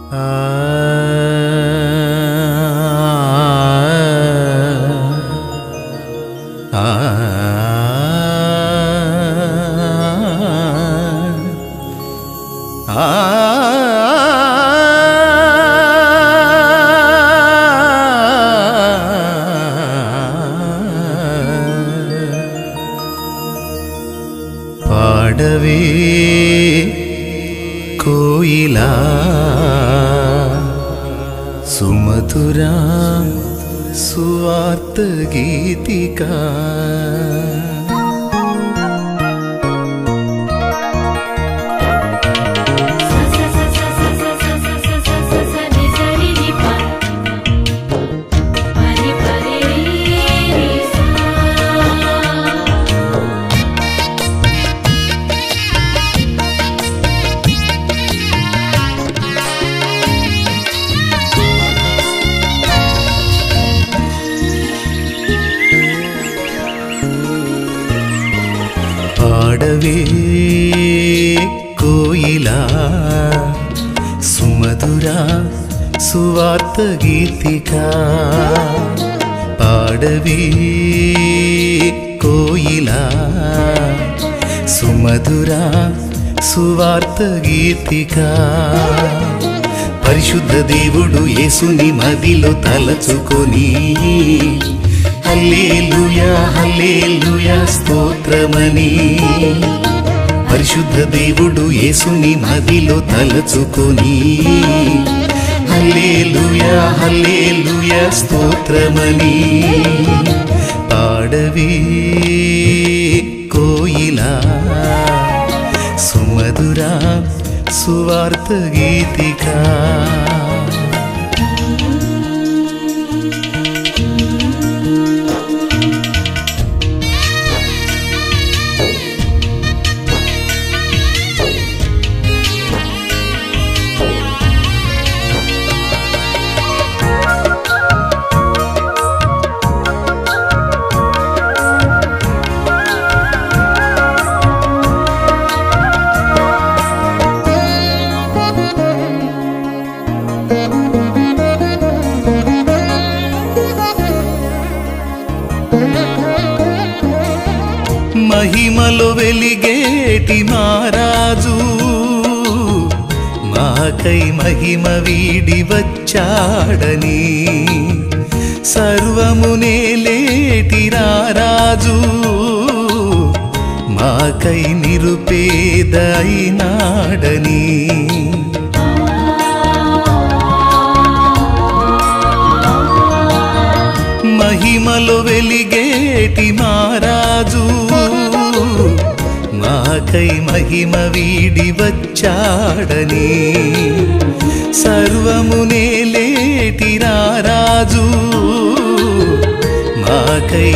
పాడవే కోయిలా సుమధురా సువార్త గీతికా పాడవే కోయిలా సుమధురా సువార్త గీతికా పాడవే కోయిలా సుమధురా సువార్త గీతికా పరిశుద్ధ దేవుడు యేసుని మదిలో తలచుకొని హల్లేలుయా హల్లేలుయా స్తోత్రమని పరిశుద్ధ దేవుడు యేసుని మదిలో తలచుకొని హల్లేలుయా హల్లేలుయా స్తోత్రమని పాడవే కోయిలా సుమధురా సువార్త గీతికా మహిమలో వెలిగేటి మారాజు మాకై మహిమ వీడి వచ్చాడని సర్వమునే లేటి రారాజు మాకై నిరుపేదైనాడని మహిమలో వెలిగేటి మారాజు మాకై మహిమ వీడి వచ్చాడని సర్వమునే లేటి రారాజు మాకై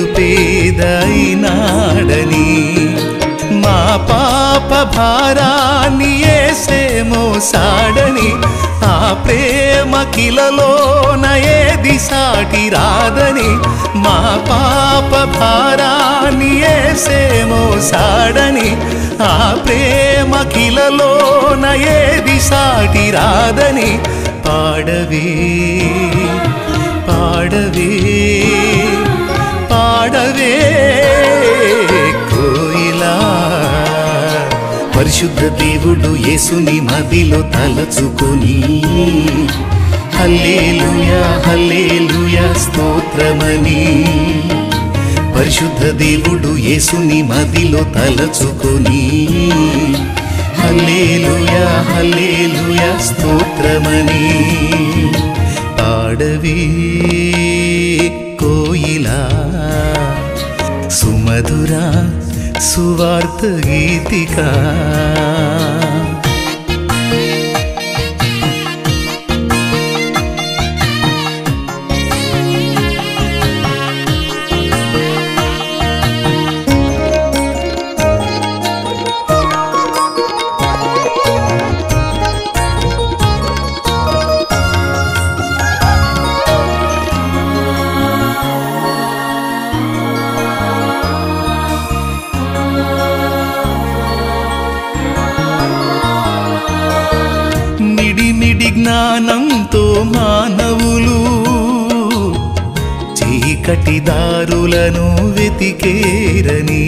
నిరుపేదైనాడని మా పాప భారాన్ని ఏసే మోసాడని ఆ ప్రేమ కిలలోన ఏది సాటి రాదని మా పాప భారాన్ని ఏసే మోసాడని ఆ ప్రేమ కిలలోన ఏది సాటి రాదని పాడవే పాడవే పాడవే కోయిలా పరిశుద్ధ దేవుడు యేసుని మదిలో తలచుకొని హల్లేలుయా హల్లేలుయా స్తోత్రమని పరిశుద్ధ దేవుడు యేసుని మదిలో తలచుకొని హల్లేలుయా హల్లేలుయా స్తోత్రమని పాడవే కోయిలా సుమధురా సువార్త గీతికా జ్ఞానంతో మానవులు చీకటి దారులను వెతికేరని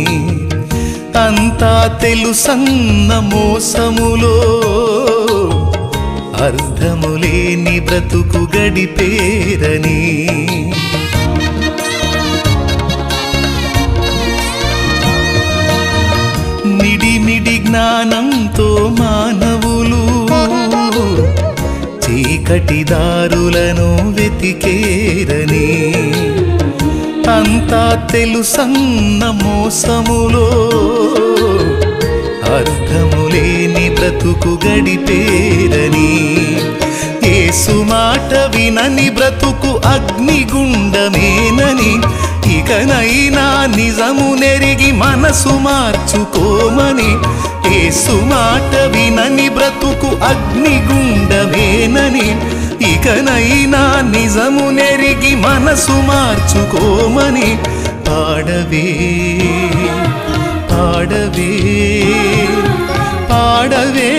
అంతా తెలుసన్న మోసములో అర్థములేని బ్రతుకు గడిపేరని మిడిమిడి జ్ఞానంతో మానవులు చీకటి దారులను వెతికేరని అంతా తెలుసన్న మోసములో అర్థములేని బ్రతుకు గడిపేరని ఏసు మాట వినని బ్రతుకు అగ్నిగుండమేనని ఇకనైనా నిజము నెరిగి మనసు మార్చుకోమని ఏసు మాట వినని బ్రతుకు అగ్నిగుండమేనని ఇకనైనా నిజము నెరిగి మనసు మార్చుకోమని పాడవే పాడవే పాడవే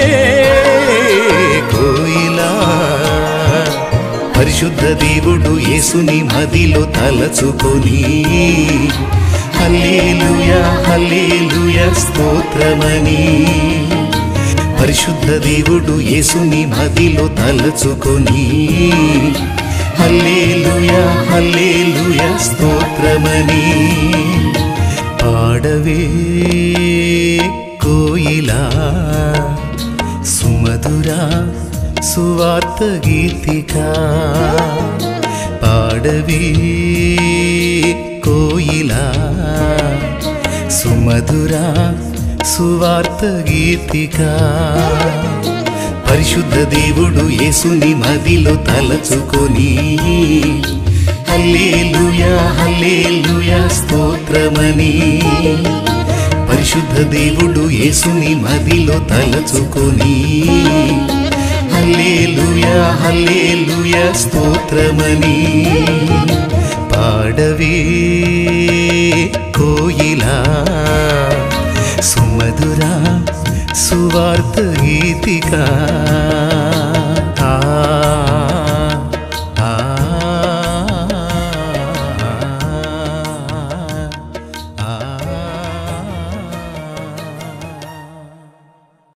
కోయిలా పరిశుద్ధ దేవుడు యేసుని మదిలో తలచుకొని హల్లేలుయా హల్లేలుయా స్తోత్రమని పరిశుద్ధ దేవుడు యేసుని మదిలో తలచుకొని హల్లేలుయా హల్లేలుయా స్తోత్రమని పాడవే కోయిలా సుమధురా సువార్త గీతిక పాడవే కోయిలా సుమధురా సువార్త గీతిక పరిశుద్ధ దేవుడు యేసుని మదిలో తలచుకొని హల్లేలుయా హల్లేలుయా స్తోత్రమని పరిశుద్ధ దేవుడు యేసుని మదిలో తలచుకొని హల్లేలుయా హల్లేలుయా స్తోత్రమని పాడవే కోయిలా సుమధురా సువార్త గీతిక ఆ